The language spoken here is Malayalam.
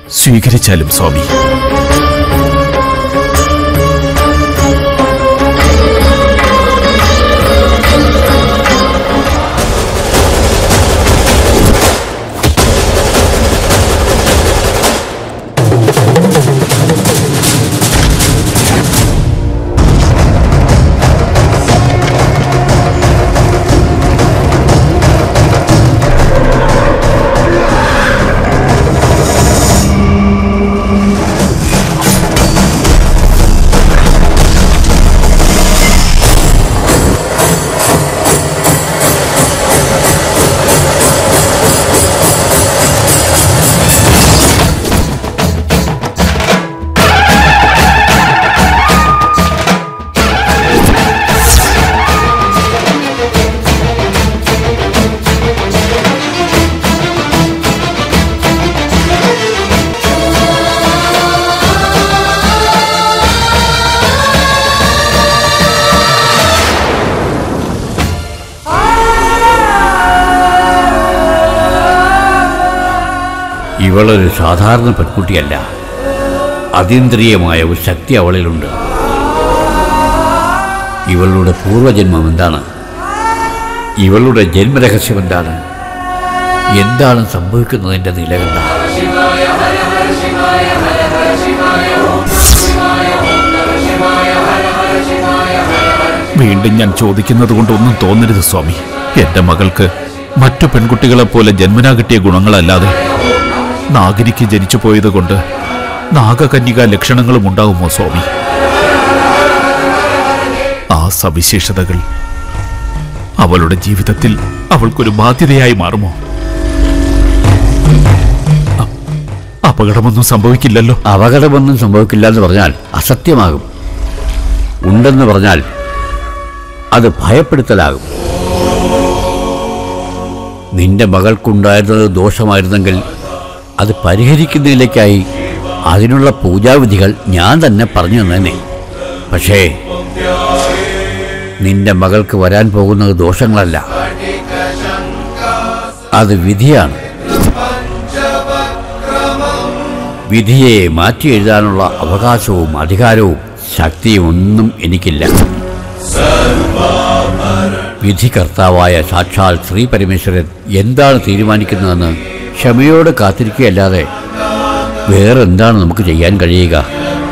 സ്വീകരിച്ചാലും സ്വാമി ഇവളൊരു സാധാരണ പെൺകുട്ടിയല്ല അതീന്ദ്രിയമായ ഒരു ശക്തി അവളിലുണ്ട് ഇവളുടെ പൂർവജന്മം എന്താണ് ഇവളുടെ ജന്മരഹസ്യം എന്താണ് എന്താണ് സംഭവിക്കുന്നതിൻ്റെ നിലകണ്ട വീണ്ടും ഞാൻ ചോദിക്കുന്നത് കൊണ്ടൊന്നും തോന്നരുത് സ്വാമി എന്റെ മകൾക്ക് മറ്റു പെൺകുട്ടികളെ പോലെ ജന്മനാ കിട്ടിയ ഗുണങ്ങളല്ലാതെ നാഗരിക്ക് ജനിച്ചു പോയത് കൊണ്ട് നാഗകന്യക ലക്ഷണങ്ങളും ഉണ്ടാകുമോ സ്വാമി ആ സവിശേഷതകൾ അവളുടെ ജീവിതത്തിൽ അവൾക്കൊരു ബാധ്യതയായി മാറുമോ അ- അപകടമൊന്നും സംഭവിക്കില്ലല്ലോ അപകടമൊന്നും സംഭവിക്കില്ല എന്ന് പറഞ്ഞാൽ അസത്യമാകും ഉണ്ടെന്ന് പറഞ്ഞാൽ അത് ഭയപ്പെടുത്തലാകും നിന്റെ മകൾക്കുണ്ടായിരുന്നത് ദോഷമായിരുന്നെങ്കിൽ അത് പരിഹരിക്കുന്നതിലേക്കായി അതിനുള്ള പൂജാവിധികൾ ഞാൻ തന്നെ പറഞ്ഞു തന്നേനെ പക്ഷേ നിന്റെ മകൾക്ക് വരാൻ പോകുന്നത് ദോഷങ്ങളല്ല അത് വിധിയാണ് വിധിയെ മാറ്റി എഴുതാനുള്ള അവകാശവും അധികാരവും ശക്തിയും ഒന്നും എനിക്കില്ല വിധികർത്താവായ സാക്ഷാൽ ശ്രീ പരമേശ്വരൻ എന്താണ് തീരുമാനിക്കുന്നതെന്ന് ക്ഷമയോടെ കാത്തിരിക്കുകയല്ലാതെ വേറെന്താണ് നമുക്ക് ചെയ്യാൻ കഴിയുക